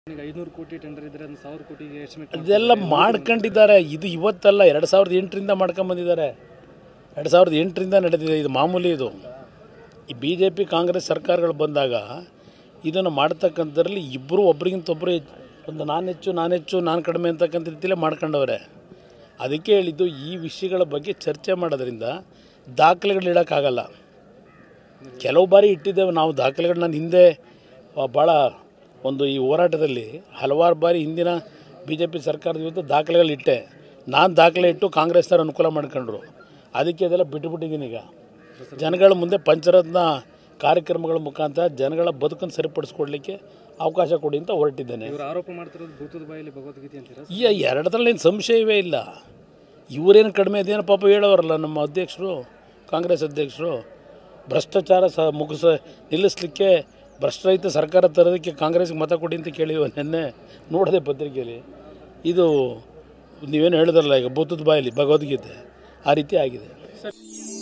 ಈಗ ಐನೂರು ಕೋಟಿ ಟೆಂಡರ್ ಇದ್ರೆ ಒಂದು ಸಾವಿರ ಕೋಟಿಗೆ ಎಸ್ಟಿಮೇಟ್ ಅದೆಲ್ಲ ಮಾಡ್ಕೊಂಡಿದ್ದಾರೆ ಇದು ಇವತ್ತಲ್ಲ ಎರಡು ಸಾವಿರದ ಎಂಟರಿಂದ ಮಾಡ್ಕೊಂಬಂದಿದ್ದಾರೆ ಎರಡು ಸಾವಿರದ ಎಂಟರಿಂದ ನಡೆದಿದೆ ಇದು ಮಾಮೂಲಿ ಇದು ಈ ಬಿ ಜೆ ಪಿ ಕಾಂಗ್ರೆಸ್ ಸರ್ಕಾರಗಳು ಬಂದಾಗ ಇದನ್ನು ಮಾಡ್ತಕ್ಕಂಥದ್ರಲ್ಲಿ ಇಬ್ಬರು ಒಬ್ರಿಗಿಂತ ಒಬ್ಬರು ಒಂದು ನಾನು ಹೆಚ್ಚು ನಾನು ಹೆಚ್ಚು ನಾನು ಕಡಿಮೆ ಅಂತಕ್ಕಂಥ ರೀತಿಯಲ್ಲೇ ಮಾಡ್ಕೊಂಡವ್ರೆ ಅದಕ್ಕೆ ಹೇಳಿದ್ದು ಈ ವಿಷಯಗಳ ಬಗ್ಗೆ ಚರ್ಚೆ ಮಾಡೋದ್ರಿಂದ ದಾಖಲೆಗಳು ಇಡೋಕ್ಕಾಗಲ್ಲ ಕೆಲವು ಬಾರಿ ಇಟ್ಟಿದ್ದೇವೆ ನಾವು ದಾಖಲೆಗಳನ್ನ ನಾನು ಹಿಂದೆ ಆ, ಭಾಳ ಒಂದು ಈ ಹೋರಾಟದಲ್ಲಿ ಹಲವಾರು ಬಾರಿ ಹಿಂದಿನ ಬಿ ಜೆ ಪಿ ಸರ್ಕಾರದ ವಿರುದ್ಧ ದಾಖಲೆಗಳು ಇಟ್ಟೆ ನಾನು ದಾಖಲೆ ಇಟ್ಟು ಕಾಂಗ್ರೆಸ್ನವ್ರು ಅನುಕೂಲ ಮಾಡ್ಕೊಂಡ್ರು ಅದಕ್ಕೆ ಅದೆಲ್ಲ ಬಿಟ್ಟುಬಿಟ್ಟಿದ್ದೀನಿ ಈಗ ಜನಗಳ ಮುಂದೆ ಪಂಚರತ್ನ ಕಾರ್ಯಕ್ರಮಗಳ ಮುಖಾಂತರ ಜನಗಳ ಬದುಕನ್ನು ಸರಿಪಡಿಸ್ಕೊಡ್ಲಿಕ್ಕೆ ಅವಕಾಶ ಕೊಡಿ ಅಂತ ಹೊರಟಿದ್ದೇನೆ ಇವರು ಆರೋಪ ಮಾಡ್ತಿರೋದು ಭೂತದ ಬಾಯಲ್ಲಿ ಭಗವದ್ಗೀತೆ ಅಂತೀರಾ ಈ ಎರಡರಲ್ಲಿ ಏನು ಸಂಶಯವೇ ಇಲ್ಲ ಇವರೇನು ಕಡಿಮೆ ಇದೇನು ಪಾಪ ಹೇಳೋರಲ್ಲ ನಮ್ಮ ಅಧ್ಯಕ್ಷರು ಕಾಂಗ್ರೆಸ್ ಅಧ್ಯಕ್ಷರು ಭ್ರಷ್ಟಾಚಾರ ಸ ಮುಗಿಸ ನಿಲ್ಲಿಸಲಿಕ್ಕೆ ಭ್ರಷ್ಟರಹಿತ ಸರ್ಕಾರ ತರೋದಕ್ಕೆ ಕಾಂಗ್ರೆಸ್ಗೆ ಮತ ಕೊಡಿ ಅಂತ ಕೇಳಿವ ನಿನ್ನೆ ನೋಡಿದೆ ಪತ್ರಿಕೆಯಲ್ಲಿ ಇದು ನೀವೇನು ಹೇಳಿದ್ರಲ್ಲ ಈಗ ಭೂತದ ಬಾಯಲ್ಲಿ ಭಗವದ್ಗೀತೆ ಆ ರೀತಿ ಆಗಿದೆ